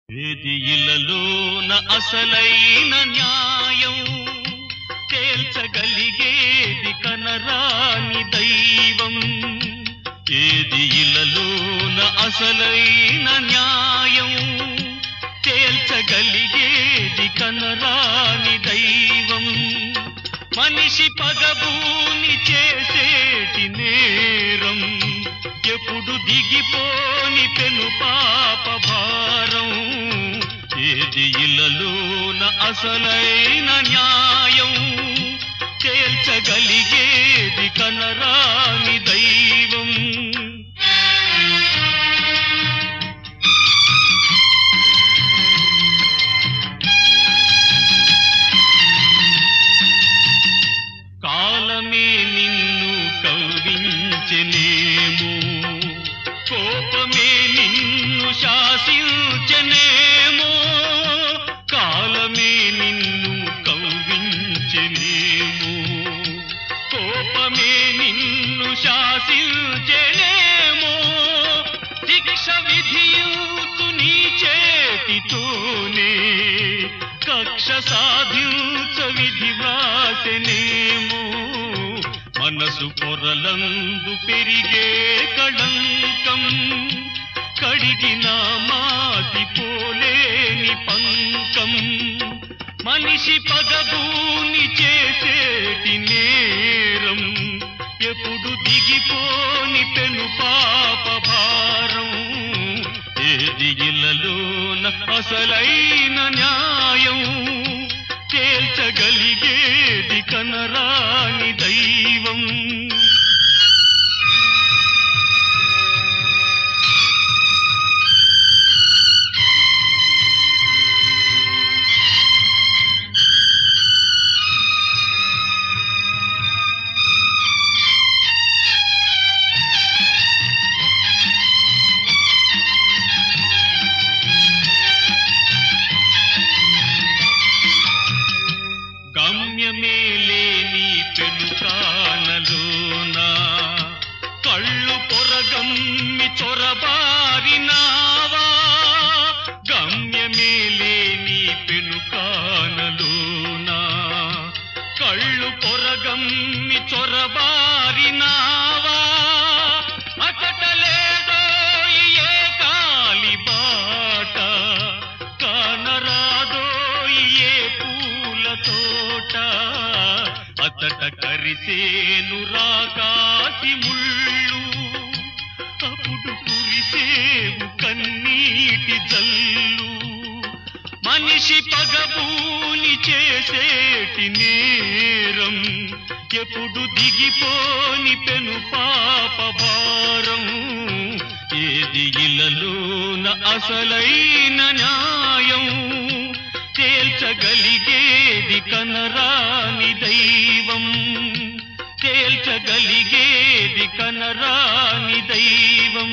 ఏది ఇలలోన అసలైన న్యాయం తేల్చగలిగేది కనరాని దైవం ఏది ఇలలోన అసలైన న్యాయం తేల్చగలిగేది కనరాని దైవం మనిషి పగబూని చేసేటి నేరం ఎప్పుడు దిగిపోని పెను పాప భారం ఏది ఇలలోన అసలైన న్యాయం తేల్చగలిగేది కనరాని దైవం కాలమే నిన్ను కవ్వించెనేమో కోపమే నిన్ను శాసించనేమో కాలమే నిన్ను కవ్వించెనేమో కోపమే నిన్ను శాసించనేమో శిక్ష విధియుతు నీ చేతితోనే కక్ష సాధించ విధి వ్రాసెనేమో మనసు పొరలందు పెరిగే కళంకం కడిగిన మాతి పోలేని పంకం మనిషి పగబూని చేసేటి నేరం ఎప్పుడు దిగిపోని పెను పాప భారం ఏది ఇలలోన అసలైన న్యాయం తేల్చగలిగేది కనరాని దైవం గమ్యమే లేని పెనుకానలోనా కళ్ళు పొరగమ్మి చొరబారినావా గమ్యమే లేని పెనుకానలోనా కళ్ళు పొరగమ్మి చొరబారినావా అకట లేదో ఏ కాలి బాట కానరాదో ఏ పూల తోట అతట కరిసేను రాకాసి ముళ్ళు అప్పుడు కురిసేవు కన్నీటి జల్లు మనిషి పగబూని చేసేటి నేరం ఎప్పుడు దిగిపోని పెను పాప భారం ఏది ఇలలోన అసలైన న్యాయం తేల్చగలిగేది కనరాని దైవం తేల్చగలిగేది కనరాని దైవం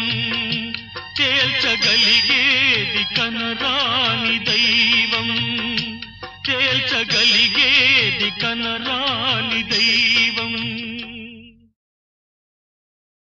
తేల్చగలిగేది కనరాని దైవం తేల్చగలిగేది కనరాని దైవం